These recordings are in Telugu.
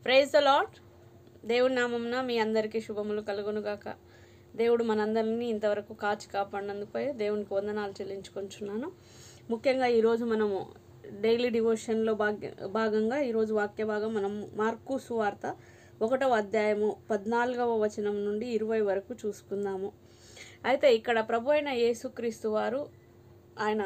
ప్రైజ్ ద లాట్ దేవుడి నామంన మీ అందరికీ శుభములు కలుగునుగాక దేవుడు మనందరినీ ఇంతవరకు కాచి కాపాడినందుపై దేవునికి వందనాలు చెల్లించుకుంటున్నాను ముఖ్యంగా ఈరోజు మనము డైలీ డివోషన్లో భాగ్య భాగంగా ఈరోజు వాక్య భాగం మనం మార్కు సువార్త ఒకటవ అధ్యాయము పద్నాలుగవ వచనం నుండి ఇరవై వరకు చూసుకుందాము అయితే ఇక్కడ ప్రభు అయిన యేసుక్రీస్తు వారు ఆయన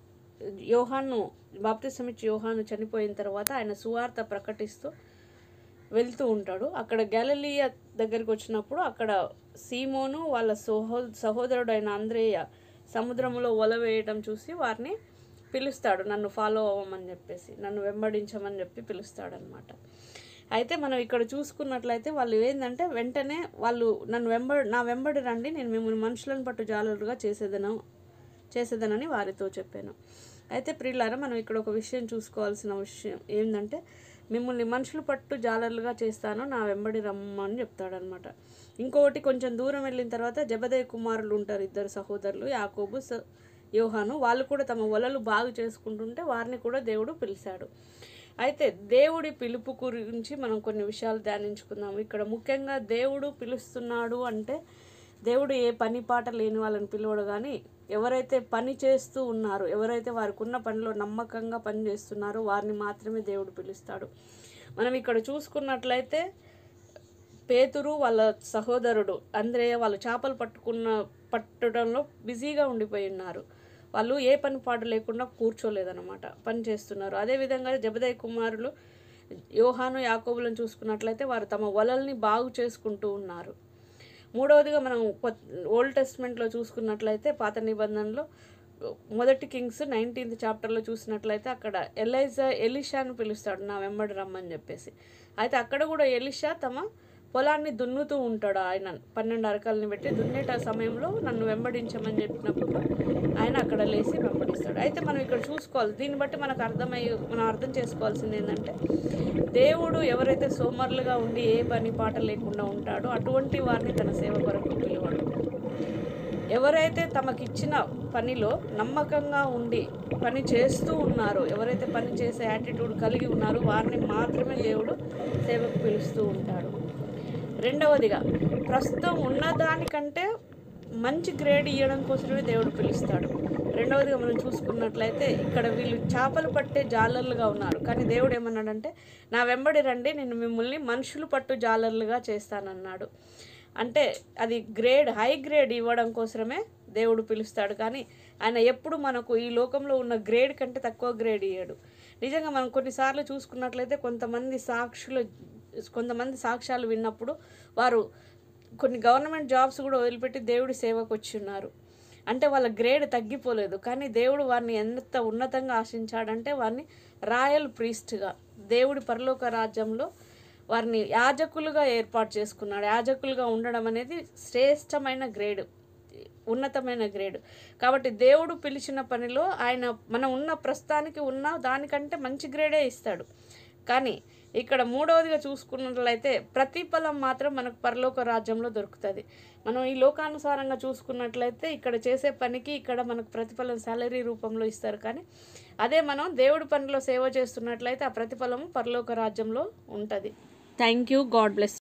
యోహాను బాప్తిసమిచ్చి యోహాను చనిపోయిన తర్వాత ఆయన సువార్త ప్రకటిస్తూ వెళ్తూ ఉంటాడు అక్కడ గ్యాలలియ దగ్గరికి వచ్చినప్పుడు అక్కడ సీమోను వాళ్ళ సహో సహోదరుడైన అంద్రేయ సముద్రంలో వల వేయడం చూసి వారిని పిలుస్తాడు నన్ను ఫాలో అవ్వమని చెప్పేసి నన్ను వెంబడించమని చెప్పి పిలుస్తాడనమాట అయితే మనం ఇక్కడ చూసుకున్నట్లయితే వాళ్ళు ఏంటంటే వెంటనే వాళ్ళు నన్ను వెంబడి నా వెంబడి రండి నేను మిమ్మల్ని మనుషులను పట్టు జాలరుగా చేసేదను చేసేదనని వారితో చెప్పాను అయితే ప్రియులారా మనం ఇక్కడ ఒక విషయం చూసుకోవాల్సిన విషయం ఏంటంటే మిమ్మల్ని మనుషులు పట్టు జాలర్లుగా చేస్తాను నా వెంబడి రమ్మని చెప్తాడనమాట ఇంకొకటి కొంచెం దూరం వెళ్ళిన తర్వాత జబదయ్య కుమారులు ఉంటారు ఇద్దరు సహోదరులు యాకోబు స యోహాను వాళ్ళు కూడా తమ వలలు బాగు చేసుకుంటుంటే వారిని కూడా దేవుడు పిలిచాడు అయితే దేవుడి పిలుపు గురించి మనం కొన్ని విషయాలు ధ్యానించుకుందాం ఇక్కడ ముఖ్యంగా దేవుడు పిలుస్తున్నాడు అంటే దేవుడు ఏ పని పాట లేని వాళ్ళని పిలవడు కానీ ఎవరైతే పని చేస్తూ ఉన్నారో ఎవరైతే వారికి ఉన్న పనిలో నమ్మకంగా పని చేస్తున్నారో వారిని మాత్రమే దేవుడు పిలుస్తాడు మనం ఇక్కడ చూసుకున్నట్లయితే పేతురు వాళ్ళ సహోదరుడు అంద్రేయ వాళ్ళు చేపలు పట్టుకున్న పట్టడంలో బిజీగా ఉండిపోయి ఉన్నారు వాళ్ళు ఏ పని పాట లేకుండా కూర్చోలేదన్నమాట పని చేస్తున్నారు అదేవిధంగా జబదయ్య కుమారులు యోహాను యాకోబులను చూసుకున్నట్లయితే వారు తమ వలల్ని బాగు చేసుకుంటూ ఉన్నారు మూడవదిగా మనం ఓల్డ్ టెస్ట్మెంట్లో చూసుకున్నట్లయితే పాత నిబంధనలో మొదటి కింగ్స్ నైన్టీన్త్ చాప్టర్లో చూసినట్లయితే అక్కడ ఎలైజా ఎలిషాను పిలుస్తాడు నా వెంబడి రమ్మని చెప్పేసి అయితే అక్కడ కూడా ఎలిషా తమ పొలాన్ని దున్నుతూ ఉంటాడు ఆయన పన్నెండు అరకాలని పెట్టి దున్నేట సమయంలో నన్ను వెంబడించమని చెప్పినప్పుడు ఆయన అక్కడ లేచి వెంబడిస్తాడు అయితే మనం ఇక్కడ చూసుకోవాలి దీన్ని బట్టి మనకు అర్థమయ్యే మనం అర్థం చేసుకోవాల్సింది ఏంటంటే దేవుడు ఎవరైతే సోమరులుగా ఉండి ఏ పని పాట లేకుండా ఉంటాడో అటువంటి వారిని తన సేవ కొరకు పిలువడు ఎవరైతే తమకిచ్చిన పనిలో నమ్మకంగా ఉండి పని చేస్తూ ఉన్నారో ఎవరైతే పని చేసే యాటిట్యూడ్ కలిగి ఉన్నారో వారిని మాత్రమే దేవుడు సేవకు పిలుస్తూ ఉంటాడు రెండవదిగా ప్రస్తుతం ఉన్నదానికంటే మంచి గ్రేడ్ ఇవ్వడం కోసమే దేవుడు పిలుస్తాడు రెండవదిగా మనం చూసుకున్నట్లయితే ఇక్కడ వీళ్ళు చేపలు పట్టే జాలర్లుగా ఉన్నారు కానీ దేవుడు ఏమన్నాడంటే నా వెంబడి రండి నేను మిమ్మల్ని మనుషులు పట్టు జాలర్లుగా చేస్తానన్నాడు అంటే అది గ్రేడ్ హై గ్రేడ్ ఇవ్వడం కోసమే దేవుడు పిలుస్తాడు కానీ ఆయన ఎప్పుడు మనకు ఈ లోకంలో ఉన్న గ్రేడ్ కంటే తక్కువ గ్రేడ్ ఇయ్యాడు నిజంగా మనం కొన్నిసార్లు చూసుకున్నట్లయితే కొంతమంది సాక్షులు కొంతమంది సాక్ష్యాలు విన్నప్పుడు వారు కొన్ని గవర్నమెంట్ జాబ్స్ కూడా వదిలిపెట్టి దేవుడి సేవకు వచ్చి ఉన్నారు అంటే వాళ్ళ గ్రేడ్ తగ్గిపోలేదు కానీ దేవుడు వారిని ఎంత ఉన్నతంగా ఆశించాడంటే వారిని రాయల్ ప్రీస్ట్గా దేవుడి పరలోక రాజ్యంలో వారిని యాజకులుగా ఏర్పాటు చేసుకున్నాడు యాజకులుగా ఉండడం అనేది శ్రేష్టమైన గ్రేడ్ ఉన్నతమైన గ్రేడ్ కాబట్టి దేవుడు పిలిచిన పనిలో ఆయన మనం ఉన్న ప్రస్తుతానికి ఉన్న దానికంటే మంచి గ్రేడే ఇస్తాడు కానీ ఇక్కడ మూడవదిగా చూసుకున్నట్లయితే ప్రతిఫలం మాత్రం మనకు పరలోక రాజ్యంలో దొరుకుతుంది మనం ఈ లోకానుసారంగా చూసుకున్నట్లయితే ఇక్కడ చేసే పనికి ఇక్కడ మనకు ప్రతిఫలం శాలరీ రూపంలో ఇస్తారు కానీ అదే మనం దేవుడి పనిలో సేవ చేస్తున్నట్లయితే ఆ ప్రతిఫలము పరలోక రాజ్యంలో ఉంటుంది థ్యాంక్ యూ గాడ్ బ్లెస్